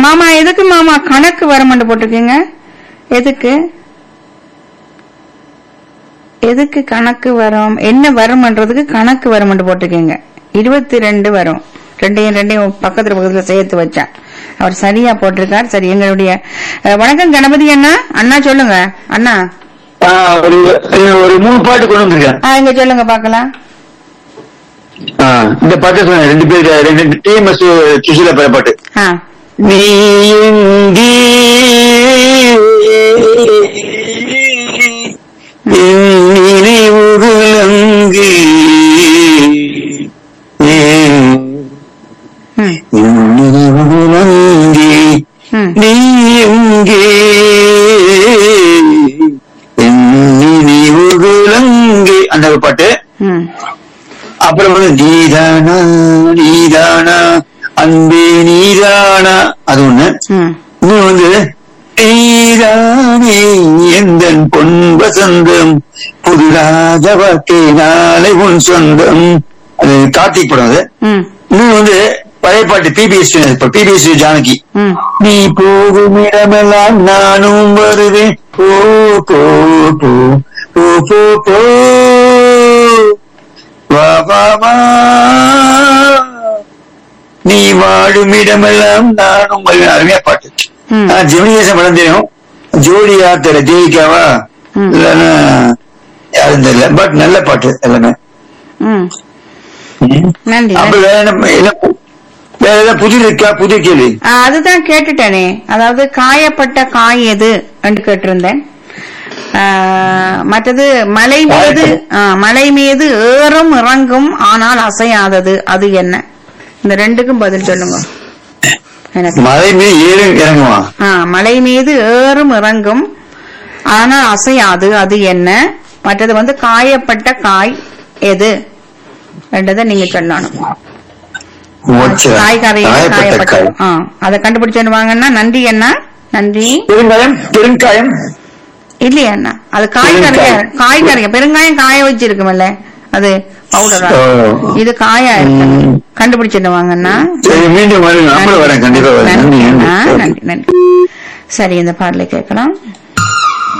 மாமா எதுக்கு மாமா கணக்கு வரமண்டு போட்டிருக்கீங்க எதுக்கு எதுக்கு கணக்கு வரும் என்ன வரும்ன்றதுக்கு கணக்கு வரும்னு போட்டிருக்கீங்க இருபத்தி ரெண்டு வரும் ரெண்டையும் ரெண்டையும் பக்கத்துல பக்கத்துல சேர்த்து வச்சேன் அவர் சரியா போட்டிருக்கார் சரி எங்களுடைய அஹ், வணக்கம் கணபதி அண்ணா அண்ணா சொல்லுங்க அண்ணா ஆ, ஒரு ஒரு மூணு பாட்டு கொண்டு வந்திருக்கேன் ஆ, இங்க சொல்லுங்க பாக்கலாம் ஆ, இந்த பாட்டு சொன்னேன் ரெண்டு பேர் ரெண்டு டீம் சுசிலா பேர பாட்டு ஆ நீ எங்கே என் நினைவுகள் அங்கே ஏன் ம், என் நினைவுகள் அங்கே ம். நீ எங்கே என் நினைவுகள் அங்கே அந்த ஒரு பாட்டு ம் அப்புறம் வந்து நீதானா நீதானா அன்பே நீதானா அது ஒண்ணு ம் இன்னும் வந்து நீதானே எந்த பொன் வசந்தம் புது ராஜ வாழ்க்கை நாளை உன் சொந்தம் அது கார்த்திக் படம் அது ம் இன்னும் வந்து பழைய பாட்டு பிபிஎஸ் பிபிஎஸ் ஜானகி ம் நீ போகும் இடமெல்லாம் நானும் வருவேன் போ போ போ போ போ போ வா வா வா நீ வாழும் இடமெல்லாம் நானும் வருவேன் அருமையா பாட்டு ம். ஆ, ஜெமினிகேசன் படம் தெரியும் ஜோடியா தெரியல ஜெயிக்காவா ம். இல்லைன்னா யாரும் தெரியல பட் நல்ல பாட்டு எல்லாமே ம் நன்றி அப்புறம் வேற என்ன என்ன பு- வேற ஏதாவது புதிர் இருக்கா புதிய கேள்வி ஆ, அதுதான் கேட்டுட்டேனே அதாவது காயப்பட்ட காய் எது என்று கேட்டிருந்தேன் ஆ, மற்றது மலை மீது ஆ, மலை மீது ஏறும் இறங்கும் ஆனால் அசையாதது அது என்ன இந்த ரெண்டுக்கும் பதில் சொல்லுங்க எனக்கு மலை மீது ஏறு இறங்குமா ஆ, மலை மீது ஏறும் இறங்கும் ஆனால் அசையாது அது என்ன மற்றது வந்து காயப்பட்ட காய் எது ரெண்டதை நீங்க சொல்லணும் ஓச்சா. காய்கறியில காயப்பட்ட காயப்பட்ட காய். ஆ, அதை கண்டுபிடிச்சு வாங்கன்னா நன்றி அண்ணா நன்றி பெருங்காயம் பெருங்காயம் இல்லையா அண்ணா அது காய்கறிய பெருங்காயம். காய்கறிய பெருங்காயம் காய வச்சிருக்குமல்ல அது பவுடரா ஓ. இது காயா இருக்கு ம். கண்டுபிடிச்சிட்டு வாங்கண்ணா சரி மீண்டும் வரேன் நம்மளும் வரேன் கண்டிப்பா வரேன் நன்றி நன்றி அண்ணா. நன்றி நன்றி நன்றி சரி இந்த பாடலை கேட்கலாம்